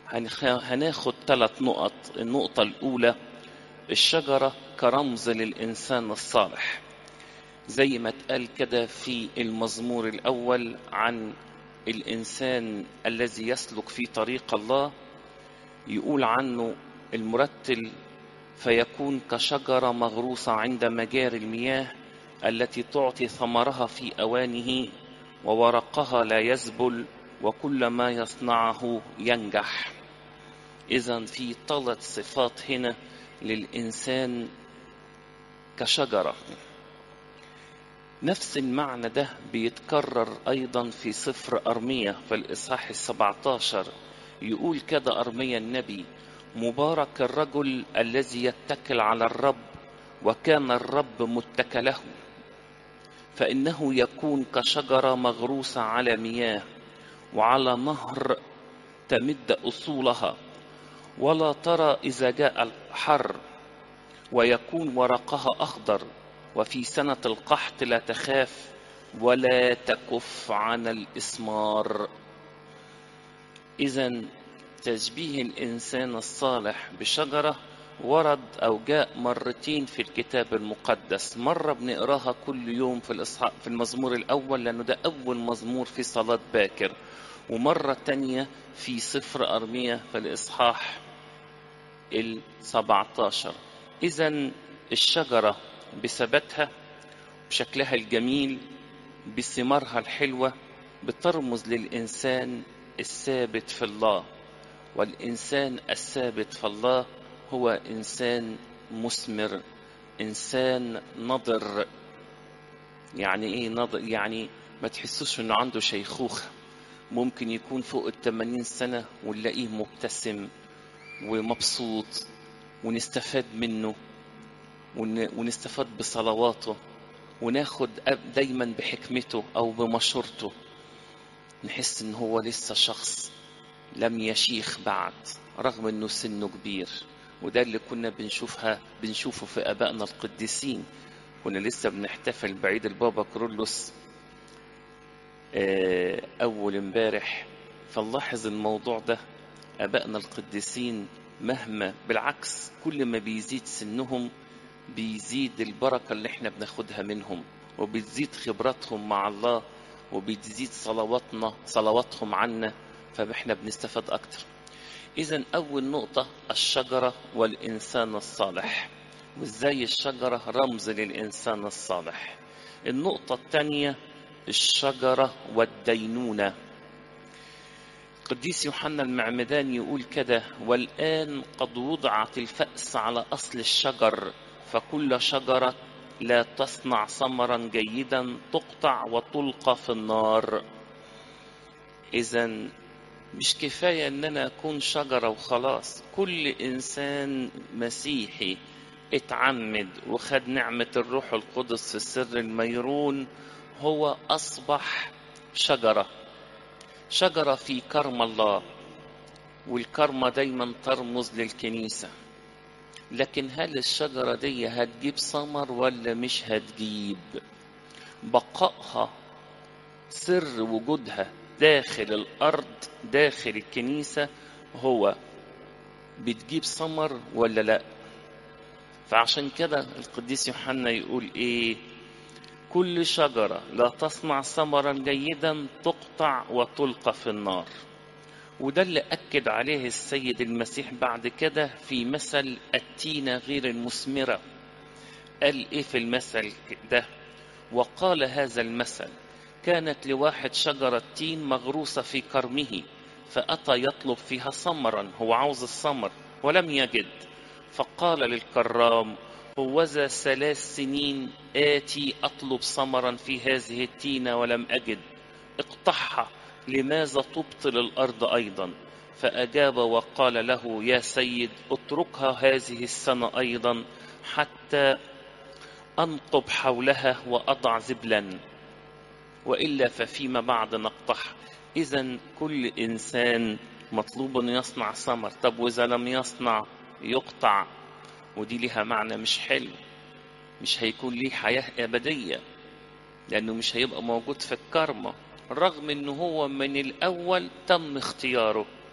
هناخد ثلاث نقط النقطة الأولى الشجرة كرمز للإنسان الصالح زي ما اتقال كده في المزمور الأول عن الإنسان الذي يسلك في طريق الله يقول عنه المرتل فيكون كشجرة مغروسة عند مجاري المياه التي تعطي ثمرها في أوانه وورقها لا يذبل وكل ما يصنعه ينجح إذا في ثلاث صفات هنا للإنسان كشجرة نفس المعنى ده بيتكرر أيضا في سفر أرمية في الإصحاح السبعة عشر يقول كده أرمية النبي مبارك الرجل الذي يتكل على الرب وكان الرب متكله فإنه يكون كشجرة مغروسة على مياه وعلى نهر تمد أصولها ولا ترى إذا جاء الحر ويكون ورقها أخضر وفي سنة القحط لا تخاف ولا تكف عن الإسمار إذا تشبيه الإنسان الصالح بشجرة ورد أو جاء مرتين في الكتاب المقدس مرة بنقراها كل يوم في الإصحاح في المزمور الأول لأنه ده أول مزمور في صلاة باكر ومرة تانية في سفر أرمية في الإصحاح السبعة عشر إذا الشجرة بثباتها بشكلها الجميل بثمارها الحلوة بترمز للإنسان الثابت في الله والإنسان الثابت في الله هو إنسان مثمر إنسان نضر يعني إيه نضر يعني ما تحسوش إنه عنده شيخوخة ممكن يكون فوق التمانين سنة ونلاقيه مبتسم ومبسوط ونستفاد منه ونستفاد بصلواته وناخد دايما بحكمته أو بمشورته نحس إن هو لسه شخص لم يشيخ بعد رغم إنه سنه كبير وده اللي كنا بنشوفها بنشوفه في ابائنا القديسين كنا لسه بنحتفل بعيد البابا كرولوس اول امبارح فنلاحظ الموضوع ده ابائنا القديسين مهما بالعكس كل ما بيزيد سنهم بيزيد البركه اللي احنا بناخدها منهم وبتزيد خبراتهم مع الله وبتزيد صلواتنا صلواتهم عنا فاحنا بنستفاد اكتر إذا أول نقطة الشجرة والإنسان الصالح وإزاي الشجرة رمز للإنسان الصالح النقطة الثانية الشجرة والدينونة قديس يوحنا المعمدان يقول كده والآن قد وضعت الفأس على أصل الشجر فكل شجرة لا تصنع ثمرا جيدا تقطع وتلقى في النار إذا مش كفاية ان انا اكون شجرة وخلاص كل انسان مسيحي اتعمد وخد نعمة الروح القدس في السر الميرون هو اصبح شجرة شجرة في كرم الله والكرمة دايما ترمز للكنيسة لكن هل الشجرة دي هتجيب ثمر ولا مش هتجيب بقائها سر وجودها داخل الأرض داخل الكنيسة هو بتجيب ثمر ولا لا فعشان كده القديس يوحنا يقول ايه كل شجرة لا تصنع ثمرا جيدا تقطع وتلقى في النار وده اللي أكد عليه السيد المسيح بعد كده في مثل التينة غير المثمرة قال إيه في المثل ده وقال هذا المثل كانت لواحد شجرة تين مغروسة في كرمه فأتى يطلب فيها ثمرا هو عاوز الثمر ولم يجد فقال للكرام هوذا ثلاث سنين آتي أطلب ثمرا في هذه التينة ولم أجد اقطعها لماذا تبطل الأرض أيضا فأجاب وقال له يا سيد اتركها هذه السنة أيضا حتى أنقب حولها وأضع زبلا وإلا ففيما بعد نقطعها إذا كل إنسان مطلوب أن يصنع ثمر طب وإذا لم يصنع يقطع ودي لها معنى مش حلو مش هيكون ليه حياة أبدية لأنه مش هيبقى موجود في الكرمة رغم أنه هو من الأول تم اختياره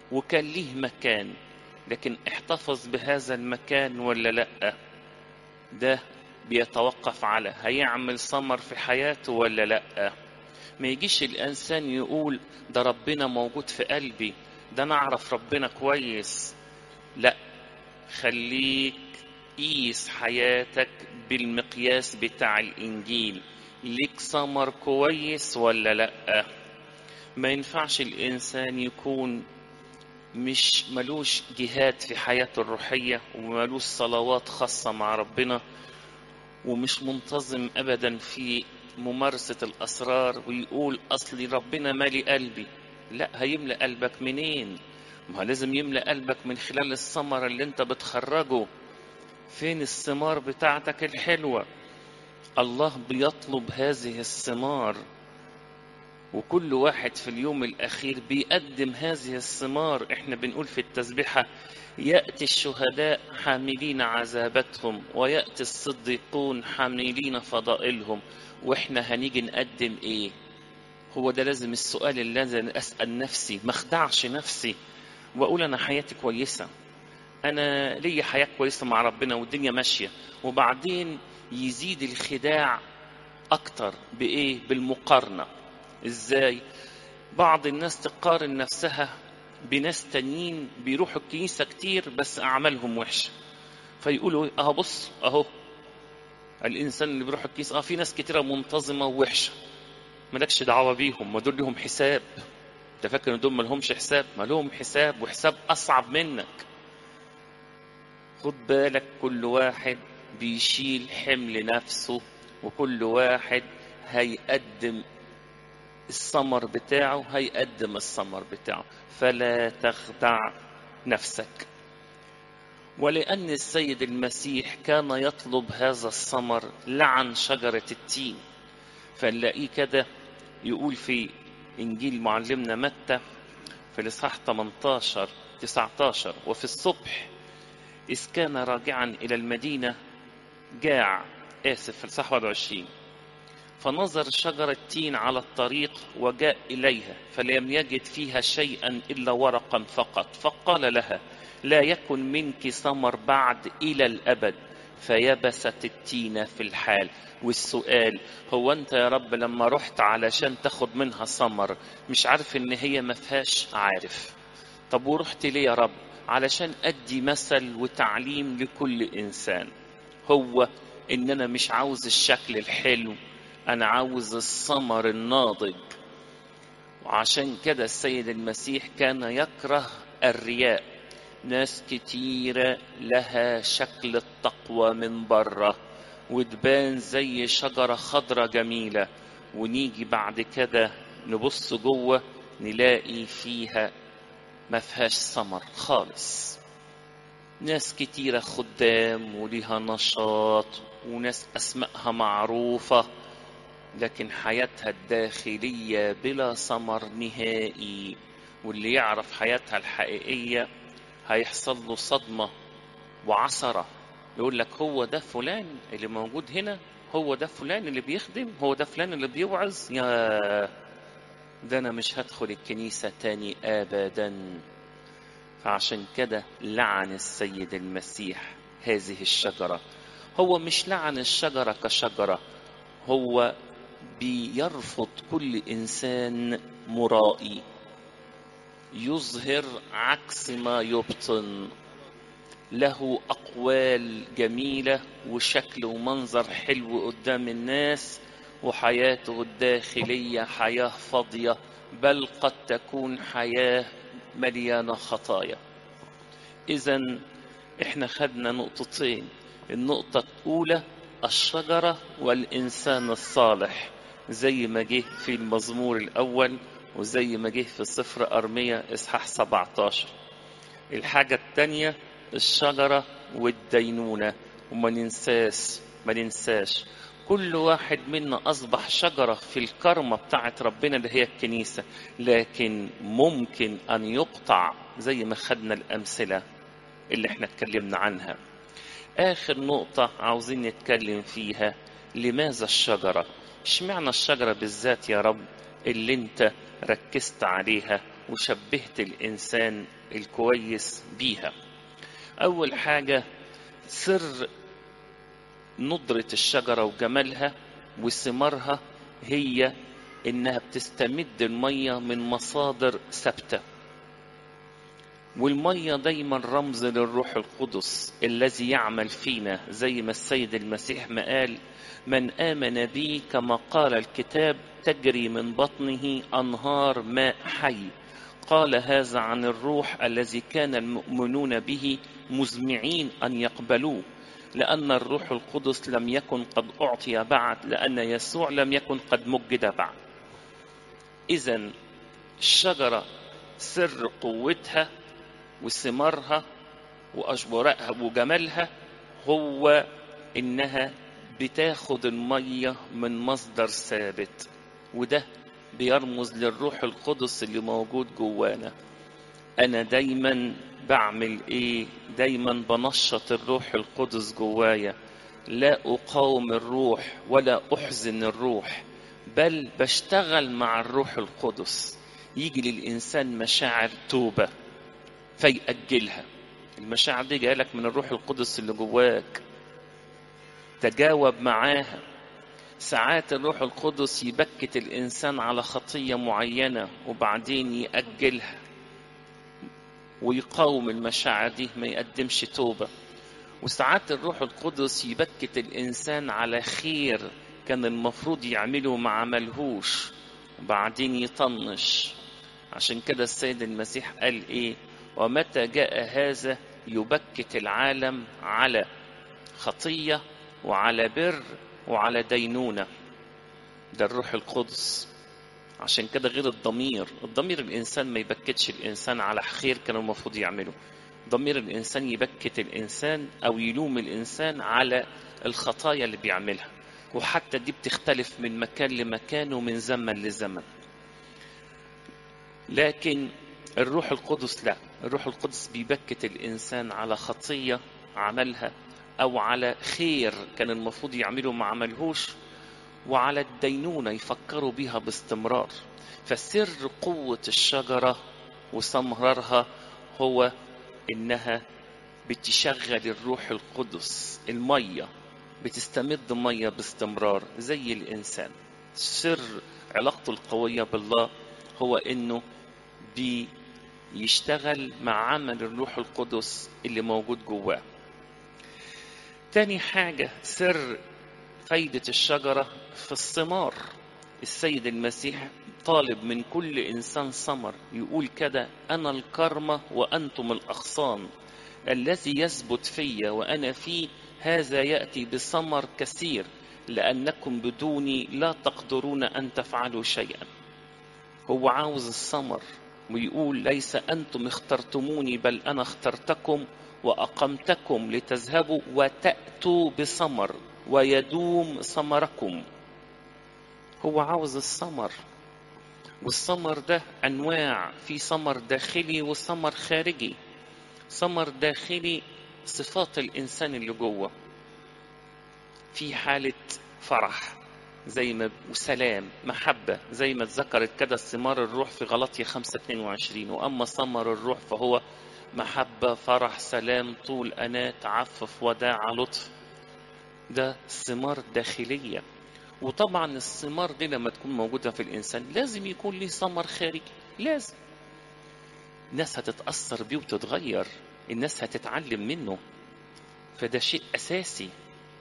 وكان ليه مكان لكن احتفظ بهذا المكان ولا لأ ده بيتوقف على هيعمل ثمر في حياته ولا لأ ما يجيش الإنسان يقول ده ربنا موجود في قلبي ده أنا أعرف ربنا كويس لأ خليك قيس حياتك بالمقياس بتاع الإنجيل ليك ثمر كويس ولا لأ ما ينفعش الإنسان يكون مش ملوش جهاد في حياته الروحية وملوش صلوات خاصة مع ربنا ومش منتظم أبدا في ممارسة الأسرار ويقول أصلي ربنا مالي قلبي لا هيملأ قلبك منين ما لازم يملأ قلبك من خلال الثمرة اللي انت بتخرجه فين الثمار بتاعتك الحلوة الله بيطلب هذه الثمار وكل واحد في اليوم الأخير بيقدم هذه الثمار احنا بنقول في التسبيحة يأتي الشهداء حاملين عذابتهم ويأتي الصديقون حاملين فضائلهم واحنا هنيجي نقدم ايه هو ده لازم السؤال اللي لازم أسأل نفسي ما اخدعش نفسي وأقول أنا حياتي كويسة أنا ليا حياة كويسة مع ربنا والدنيا ماشية وبعدين يزيد الخداع أكتر بإيه بالمقارنة إزاي بعض الناس تقارن نفسها بناس تانيين بيروحوا الكنيسة كتير بس أعمالهم وحشة فيقولوا أهو بص أهو الإنسان اللي بيروح الكنيسة أه في ناس كتيرة منتظمة ووحشة مالكش دعوة بيهم ما دول لهم حساب انت فاكر ان دول مالهمش حساب ما لهم حساب وحساب اصعب منك خد بالك كل واحد بيشيل حمل نفسه وكل واحد هيقدم الثمر بتاعه هيقدم الثمر بتاعه فلا تخدع نفسك ولأن السيد المسيح كان يطلب هذا الثمر لعن شجرة التين فنلاقيه كده يقول في إنجيل معلمنا متى في الإصحاح 18 19 وفي الصبح إذ كان راجعا إلى المدينة جاع آسف في الإصحاح 21 فنظر شجرة تين على الطريق وجاء إليها فلم يجد فيها شيئا إلا ورقا فقط فقال لها لا يكن منك ثمر بعد إلى الأبد فيبست التينة في الحال والسؤال هو أنت يا رب لما رحت علشان تاخد منها ثمر مش عارف إن هي ما فيهاش عارف طب ورحت ليه يا رب علشان أدي مثل وتعليم لكل إنسان هو إن أنا مش عاوز الشكل الحلو أنا عاوز الثمر الناضج وعشان كده السيد المسيح كان يكره الرياء ناس كتيرة لها شكل التقوى من بره وتبان زي شجرة خضرة جميلة ونيجي بعد كده نبص جوه نلاقي فيها ما فيهاش ثمر خالص ناس كتيرة خدام وليها نشاط وناس أسمائها معروفة لكن حياتها الداخلية بلا ثمر نهائي واللي يعرف حياتها الحقيقية هيحصل له صدمة وعثرة يقول لك هو ده فلان اللي موجود هنا هو ده فلان اللي بيخدم هو ده فلان اللي بيوعظ يا ده أنا مش هدخل الكنيسة تاني أبدا فعشان كده لعن السيد المسيح هذه الشجرة هو مش لعن الشجرة كشجرة هو بيرفض كل إنسان مرائي يظهر عكس ما يبطن له أقوال جميلة وشكل ومنظر حلو قدام الناس وحياته الداخلية حياة فاضية بل قد تكون حياة مليانة خطايا إذا إحنا خدنا نقطتين النقطة الأولى الشجرة والإنسان الصالح زي ما جه في المزمور الأول وزي ما جه في سفر أرمية إصحاح 17 الحاجة التانية الشجرة والدينونة وما ننساش ما ننساش كل واحد منا أصبح شجرة في الكرمة بتاعت ربنا اللي هي الكنيسة لكن ممكن أن يقطع زي ما خدنا الأمثلة اللي احنا اتكلمنا عنها آخر نقطة عاوزين نتكلم فيها لماذا الشجرة اشمعنى الشجرة بالذات يا رب اللي انت ركزت عليها وشبهت الإنسان الكويس بيها أول حاجة سر ندرة الشجرة وجمالها وثمارها هي إنها بتستمد المية من مصادر ثابتة والمية دايما رمز للروح القدس الذي يعمل فينا زي ما السيد المسيح ما قال من آمن بي كما قال الكتاب تجري من بطنه أنهار ماء حي قال هذا عن الروح الذي كان المؤمنون به مزمعين أن يقبلوه لأن الروح القدس لم يكن قد أعطي بعد لأن يسوع لم يكن قد مجد بعد إذا الشجرة سر قوتها وثمارها وأشبارها وجمالها هو إنها بتاخد المية من مصدر ثابت وده بيرمز للروح القدس اللي موجود جوانا أنا دايما بعمل إيه دايما بنشط الروح القدس جوايا لا أقاوم الروح ولا أحزن الروح بل بشتغل مع الروح القدس يجي للإنسان مشاعر توبة فيأجلها المشاعر دي جايلك من الروح القدس اللي جواك تجاوب معاها ساعات الروح القدس يبكت الإنسان على خطية معينة وبعدين يأجلها ويقاوم المشاعر دي ما يقدمش توبة وساعات الروح القدس يبكت الإنسان على خير كان المفروض يعمله ما عملهوش وبعدين يطنش عشان كده السيد المسيح قال إيه ومتى جاء هذا يبكت العالم على خطية وعلى بر وعلى دينونة ده الروح القدس عشان كده غير الضمير الضمير الإنسان ما يبكتش الإنسان على خير كان المفروض يعمله ضمير الإنسان يبكت الإنسان أو يلوم الإنسان على الخطايا اللي بيعملها وحتى دي بتختلف من مكان لمكان ومن زمن لزمن لكن الروح القدس لا الروح القدس بيبكت الإنسان على خطية عملها أو على خير كان المفروض يعمله ما عملهوش وعلى الدينونة يفكروا بيها باستمرار فسر قوة الشجرة وثمرها هو إنها بتشغل الروح القدس المية بتستمد مية باستمرار زي الإنسان سر علاقته القوية بالله هو إنه بيشتغل مع عمل الروح القدس اللي موجود جواه تاني حاجة سر فايدة الشجرة في الثمار السيد المسيح طالب من كل إنسان ثمر يقول كده أنا الكرمة وأنتم الأغصان الذي يثبت في وأنا فيه هذا يأتي بثمر كثير لأنكم بدوني لا تقدرون أن تفعلوا شيئا هو عاوز الثمر ويقول ليس أنتم اخترتموني بل أنا اخترتكم وأقمتكم لتذهبوا وتأتوا بثمر ويدوم ثمركم هو عاوز الثمر والثمر ده أنواع في ثمر داخلي وثمر خارجي ثمر داخلي صفات الإنسان اللي جوه في حالة فرح زي ما وسلام محبة زي ما اتذكرت كده ثمار الروح في غلطية 5 22 وأما ثمر الروح فهو محبة فرح سلام طول أناة تعفف وداع لطف ده ثمار داخلية وطبعا الثمار دي لما تكون موجودة في الإنسان لازم يكون ليه ثمر خارجي لازم الناس هتتأثر بيه وتتغير الناس هتتعلم منه فده شيء أساسي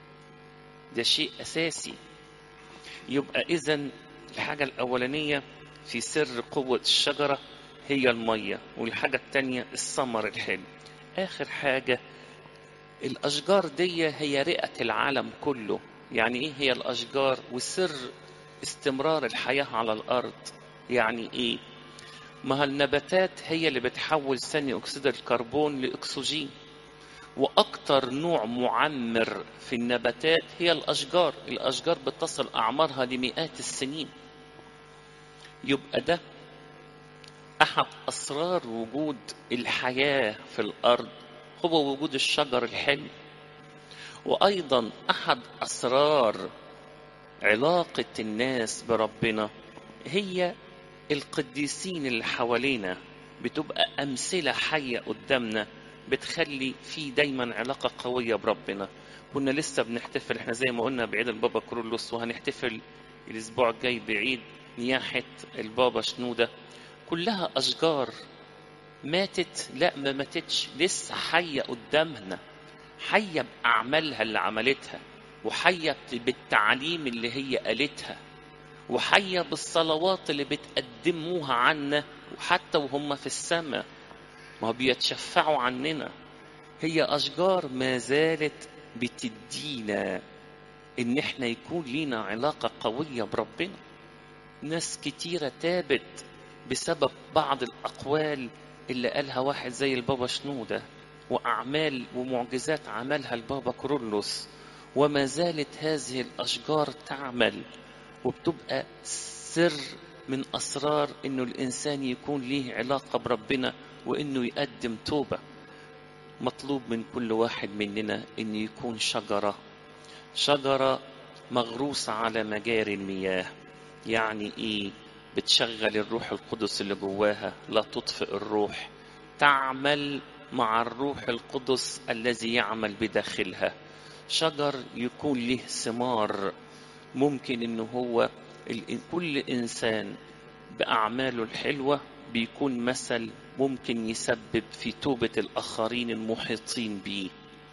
ده شيء أساسي يبقى إذا الحاجة الأولانية في سر قوة الشجرة هي المية والحاجة التانية الثمر الحلو آخر حاجة الأشجار دي هي رئة العالم كله يعني إيه هي الأشجار وسر استمرار الحياة على الأرض يعني إيه ما النباتات هي اللي بتحول ثاني أكسيد الكربون لأكسجين وأكتر نوع معمر في النباتات هي الأشجار الأشجار بتصل أعمارها لمئات السنين يبقى ده أحد أسرار وجود الحياة في الأرض هو وجود الشجر الحلو وأيضا أحد أسرار علاقة الناس بربنا هي القديسين اللي حوالينا بتبقى أمثلة حية قدامنا بتخلي في دايما علاقة قوية بربنا كنا لسه بنحتفل احنا زي ما قلنا بعيد البابا كرولوس وهنحتفل الأسبوع الجاي بعيد نياحة البابا شنودة كلها أشجار ماتت لا ما ماتتش لسه حية قدامنا حية بأعمالها اللي عملتها وحية بالتعليم اللي هي قالتها وحية بالصلوات اللي بتقدموها عنا وحتى وهم في السماء ما بيتشفعوا عننا هي أشجار ما زالت بتدينا إن إحنا يكون لينا علاقة قوية بربنا ناس كتيرة تابت بسبب بعض الأقوال اللي قالها واحد زي البابا شنودة وأعمال ومعجزات عملها البابا كرولوس وما زالت هذه الأشجار تعمل وبتبقى سر من أسرار إنه الإنسان يكون ليه علاقة بربنا وإنه يقدم توبة مطلوب من كل واحد مننا إنه يكون شجرة شجرة مغروسة على مجاري المياه يعني إيه بتشغل الروح القدس اللي جواها لا تطفئ الروح تعمل مع الروح القدس الذي يعمل بداخلها شجر يكون له ثمار ممكن انه هو كل انسان باعماله الحلوه بيكون مثل ممكن يسبب في توبه الاخرين المحيطين بيه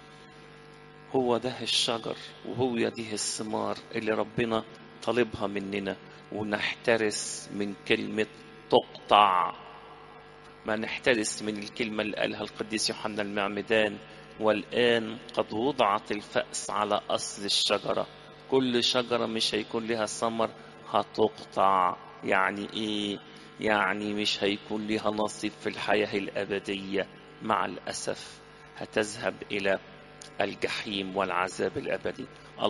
هو ده الشجر وهو ده الثمار اللي ربنا طالبها مننا ونحترس من كلمة تقطع ما نحترس من الكلمة اللي قالها القديس يوحنا المعمدان والآن قد وضعت الفأس على أصل الشجرة كل شجرة مش هيكون لها ثمر هتقطع يعني إيه يعني مش هيكون لها نصيب في الحياة الأبدية مع الأسف هتذهب إلى الجحيم والعذاب الأبدي